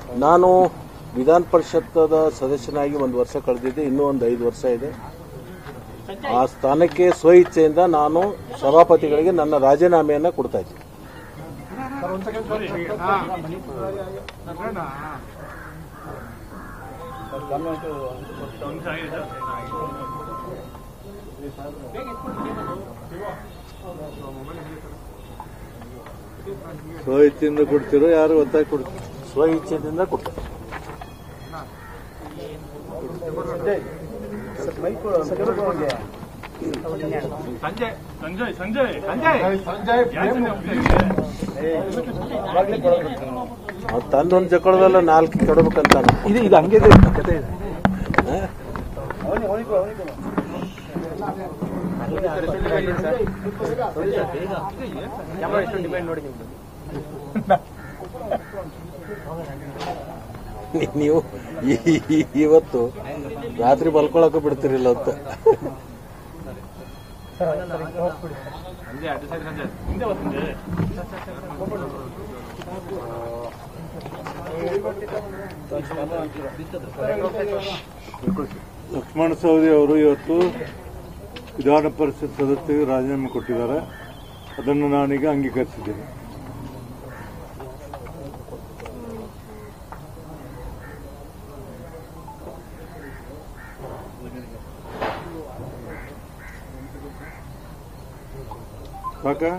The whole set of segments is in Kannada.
ನಾನು ವಿಧಾನ ಪರಿಷತ್ತದ ಸದಸ್ಯನಾಗಿ ಒಂದು ವರ್ಷ ಕಳೆದಿದ್ದೆ ಇನ್ನೂ ಒಂದು ಐದು ವರ್ಷ ಇದೆ ಆ ಸ್ಥಾನಕ್ಕೆ ಸ್ವ ಇಚ್ಛೆಯಿಂದ ನಾನು ಸಭಾಪತಿಗಳಿಗೆ ನನ್ನ ರಾಜೀನಾಮೆಯನ್ನು ಕೊಡ್ತಾ ಇದ್ದೀನಿ ಸ್ವ ಇಚ್ಛೆಯಿಂದ ಕೊಡ್ತಿರೋ ಯಾರು ಒತ್ತಾಯ ಕೊಡ್ತೀರೋ ಸ್ವ ಇಚ್ಛೆಯಿಂದ ಕೊಡ್ತಾ ಸಂಜಯ್ ಸಂಜಯ್ ಸಂಜಯ್ ಸಂಜಯ್ ಯಾರ್ ಸಂಜಯ್ ಅವ್ನು ತಂದೊಂದು ಜಕ್ಕಳದಲ್ಲ ನಾಲ್ಕು ಕೆಡಬೇಕಂತ ಇದು ಇದು ಹಂಗೆ ಇದೆ, ಕತೆ ಇದೆ ನೀವು ಈ- ಈ- ಇವತ್ತು ರಾತ್ರಿ ಮಲ್ಕೊಳಕ್ಕೂ ಬಿಡ್ತಿರಿಲ್ಲ ಅಂತ ಸಂಜಯ್ ಅಡ್ಡ ಸೈಡ್ ಸಂಜಯ್ ಹಿಂದೆ ಬಾ ಸಂಜಯ್ ಲಕ್ಷ್ಮಣ ಸವದಿ ಅವರು ಇವತ್ತು ವಿಧಾನ ಪರಿಷತ್ ಸದಸ್ಯರಿಗೆ ರಾಜೀನಾಮೆ ಕೊಟ್ಟಿದ್ದಾರೆ ಅದನ್ನು ನಾನೀಗ ಅಂಗೀಕರಿಸಿದ್ದೇನೆ ಸಾಕಾ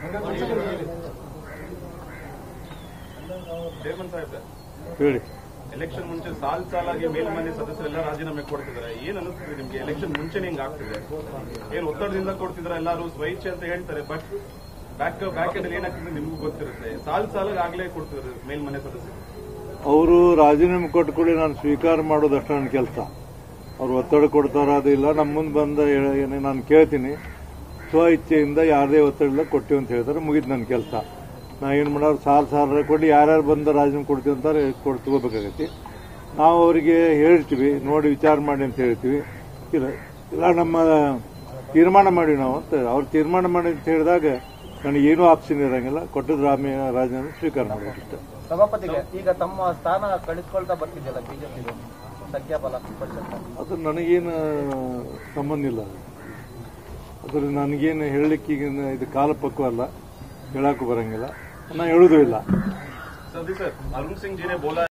ಚೇರ್ಮನ್ ಸಾಹೇಬ್ ಹೇಳಿ ಎಲೆಕ್ಷನ್ ಮುಂಚೆ ಸಾಲ್ ಸಾಲಾಗಿ ಮೇಲ್ಮನೆ ಸದಸ್ಯರೆಲ್ಲ ರಾಜೀನಾಮೆ ಕೊಡ್ತಿದ್ದಾರೆ ಏನ್ ಅನಿಸ್ತಿದೆ ನಿಮ್ಗೆ ಎಲೆಕ್ಷನ್ ಮುಂಚೆನೆ ಹಿಂಗ್ ಆಗ್ತಿದೆ ಏನ್ ಒತ್ತಡದಿಂದ ಕೊಡ್ತಿದ್ರೆ ಎಲ್ಲರೂ ಸ್ವಇಚ್ಛೆ ಅಂತ ಹೇಳ್ತಾರೆ ಬಟ್ ಬ್ಯಾಕ್ ಬ್ಯಾಕ್ ಎಂಡ್ ಏನಾಗ್ತಿದೆ ನಿಮ್ಗೂ ಗೊತ್ತಿರುತ್ತೆ ಸಾಲ್ ಸಾಲಾಗಿ ಆಗ್ಲೇ ಕೊಡ್ತಿದ್ದಾರೆ ಮೇಲ್ಮನೆ ಸದಸ್ಯರು ಅವರು ರಾಜೀನಾಮೆ ಕೊಟ್ಟು ಕೂಡ ನಾನು ಸ್ವೀಕಾರ ಮಾಡೋದಷ್ಟು ನನ್ನ ಕೆಲಸ ಅವ್ರು ಒತ್ತಡ ಕೊಡ್ತಾರ ಅದಿಲ್ಲ ನಮ್ಮ ಮುಂದೆ ಬಂದ ಏ- ಏನೇ ನಾನು ಕೇಳ್ತೀನಿ ಸ್ವ ಇಚ್ಛೆಯಿಂದ ಯಾರದೇ ಒತ್ತಡ ಇಲ್ಲ ಕೊಟ್ಟಿವಿ ಅಂತ ಹೇಳ್ತಾರೆ ಮುಗಿದ್ ನನ್ನ ಕೆಲಸ ನಾ ಏನು ಮಾಡೋರು ಸಾಲ ಸಾಲ ಕೊಟ್ಟು ಯಾರ್ಯಾರು ಬಂದ ರಾಜೀನಾಮೆ ಕೊಡ್ತೀವಿ ಅಂತಾರೆ ಕೊಟ್ಟು ತಗೋಬೇಕಾಗೈತಿ ನಾವು ಅವರಿಗೆ ಹೇಳ್ತೀವಿ ನೋಡಿ ವಿಚಾರ ಮಾಡಿ ಅಂತ ಹೇಳ್ತೀವಿ ಇಲ್ಲ ಇಲ್ಲ ನಮ್ಮ ತೀರ್ಮಾನ ಮಾಡಿ ನಾವು ಅಂತ ಅವ್ರು ತೀರ್ಮಾನ ಮಾಡಿ ಅಂತ ಹೇಳಿದಾಗ ನನಗೆ ಏನೂ ಆಪ್ಷನ್ ಇರಂಗಿಲ್ಲ ಕೊಟ್ಟದ ರಾಮಿ ರಾಜೀನಾಮೆ ಸ್ವೀಕಾರ ಮಾಡಬೇಕಿಷ್ಟ ಸಭಾಪತಿಗೆ ಈಗ ತಮ್ಮ ಸ್ಥಾನ ಕಳಿಸ್ಕೊಳ್ತಾ ಬರ್ತಿದೆಯಲ್ಲ ಬಿಜೆಪಿ ಸಂಖ್ಯಾಬಲ ಪರಿಷತ್ ಅದು ನನಗೇನು ಸಂಬಂಧ ಇಲ್ಲ ಅದು. ಅದ್ರ ನನಗೇನು ಹೇಳಲಿಕ್ಕೆ ಈಗ ಇದು ಕಾಲ ಪಕ್ವ ಅಲ್ಲ ಹೇಳಕ್ಕೂ ಬರಂಗಿಲ್ಲ ನಾ ಹೇಳುವುದೂ ಇಲ್ಲ सर जी सर अरुण सिंह जी ने बोला